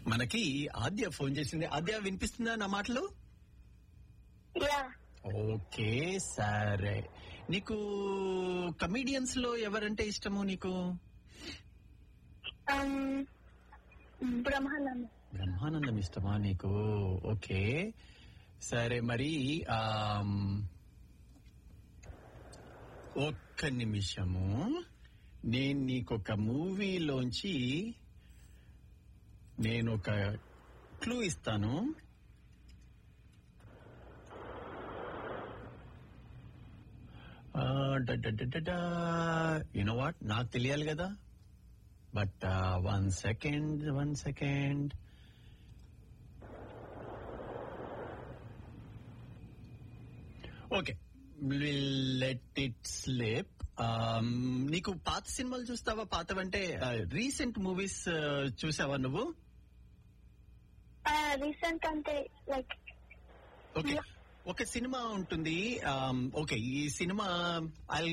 మనకి ఆద్య ఫోన్ చేసింది ఆద్య వినిపిస్తుందా నా మాటలు యా ఓకే సరే నీకు కమీడియన్స్ లో ఎవరంటే ఇష్టము నీకు బ్రహ్మానందం బ్రహ్మానందం ఇష్టమా నీకు ఓకే సరే మరి ఆమ్, ఒక్క నిమిషము నేను నీకొక మూవీలోంచి నేను ఒక క్లూ ఇస్తాను యూనో వాట్ నాకు తెలియాలి కదా but one second one second okay let it slip నీకు పాత సినిమాలు చూస్తావా పాతవంటే రీసెంట్ మూవీస్ చూసావా నువ్వు రీసెంట్ అంటే లైక్ ఓకే ఒక సినిమా ఉంటుంది ఓకే ఈ సినిమా ఐ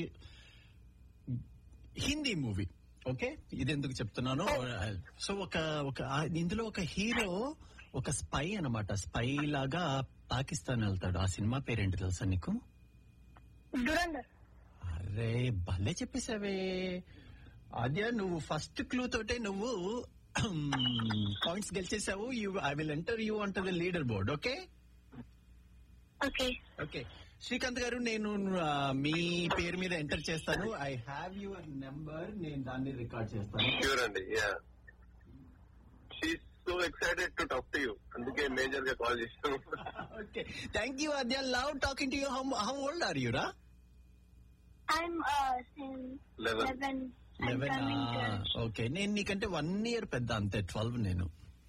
హిందీ మూవీ ఓకే ఇది ఎందుకు చెప్తున్నాను సో ఒక ఒక ఆ, ఇందులో ఒక హీరో ఒక స్పై అన్నమాట స్పై లాగా పాకిస్తాన్ వెళ్తాడు ఆ సినిమా పేరేంటి తెలుసా నీకు దురందర్ అరే భలే చెప్పేశావే అదే నువ్వు ఫస్ట్ క్లూ తోటే నువ్వు పాయింట్స్ గెలిచేసావు you I will enter you into the leaderboard okay okay okay Srikanth గారు నేను ఆ, మీ పేరు మీద ఎంటర్ చేస్తాను ఐ హ్యావ్ యువర్ నెంబర్ నేను దాన్ని రికార్డ్ చేస్తాను ష్యూర్ అండి yeah she so excited to talk to you అందుకే మేజర్ గా కాల్ చేసాను okay thank you Adya love talking to you how how old are you రా I'm Eleven. Eleven eleven okay నేను నీకంటే వన్ ఇయర్ పెద్ద అంతే ట్వెల్వ్ నేను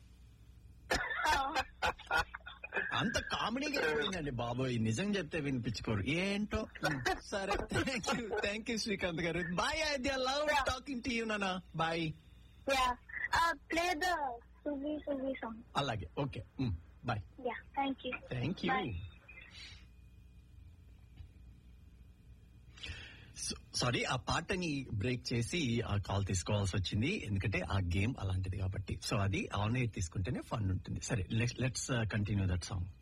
అంత కామెడీగా అయిపోయిందండి బాబోయ్ నిజం చెప్తే వినిపించుకోరు ఏంటో సరే thank you thank you Srikanth గారు bye Adya love talking to you నానా bye yeah play the Suvvi Suvvi song అలాగే okay bye yeah thank you thank you Bye. Sorry ఆ పాటని బ్రేక్ చేసి ఆ కాల్ తీసుకోవాల్సి వచ్చింది ఎందుకంటే ఆ గేమ్ అలాంటిది కాబట్టి సో అది ఆన్ ఎయిర్ తీసుకుంటేనే ఫన్ ఉంటుంది సరే లెట్స్ కంటిన్యూ దట్ సాంగ్